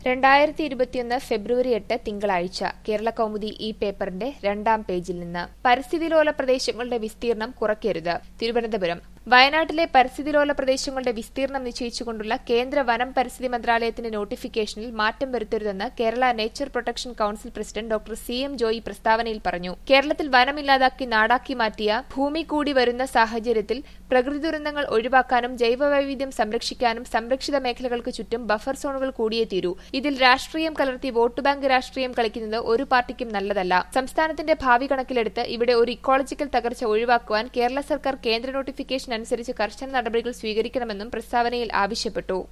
രണ്ടായിരത്തി ഇരുപത്തിയൊന്ന് ഫെബ്രുവരി എട്ട് തിങ്കളാഴ്ച കേരള കൗമുദി ഈ പേപ്പറിന്റെ രണ്ടാം പേജിൽ നിന്ന് പരിസ്ഥിതിലോല പ്രദേശങ്ങളുടെ വിസ്തീർണം കുറയ്ക്കരുത് തിരുവനന്തപുരം വയനാട്ടിലെ പരിസ്ഥിതിലോല പ്രദേശങ്ങളുടെ വിസ്തീർണം നിശ്ചയിച്ചുകൊണ്ടുള്ള കേന്ദ്ര വനം പരിസ്ഥിതി മന്ത്രാലയത്തിന്റെ നോട്ടിഫിക്കേഷനിൽ മാറ്റം വരുത്തരുതെന്ന് Kerala nature protection council president doctor C M Joy പ്രസ്താവനയിൽ പറഞ്ഞു കേരളത്തിൽ വനമില്ലാതാക്കി നാടാക്കി മാറ്റിയ ഭൂമി കൂടി വരുന്ന സാഹചര്യത്തിൽ പ്രകൃതി ദുരന്തങ്ങൾ ഒഴിവാക്കാനും ജൈവവൈവിധ്യം സംരക്ഷിക്കാനും സംരക്ഷിത മേഖലകൾക്ക് ചുറ്റും ബഫർ സോണുകൾ കൂടിയേ തീരൂ ഇതിൽ രാഷ്ട്രീയം കലർത്തി വോട്ട് ബാങ്ക് രാഷ്ട്രീയം കളിക്കുന്നത് ഒരു പാർട്ടിക്കും നല്ലതല്ല സംസ്ഥാനത്തിന്റെ ഭാവി കണക്കിലെടുത്ത് ഇവിടെ ഒരു ഇക്കോളജിക്കൽ തകർച്ച ഒഴിവാക്കുവാൻ കേരള സർക്കാർ കേന്ദ്ര നോട്ടിഫിക്കേഷൻ അനുസരിച്ച് കർശന നടപടികൾ സ്വീകരിക്കണമെന്നും പ്രസ്താവനയിൽ ആവശ്യപ്പെട്ടു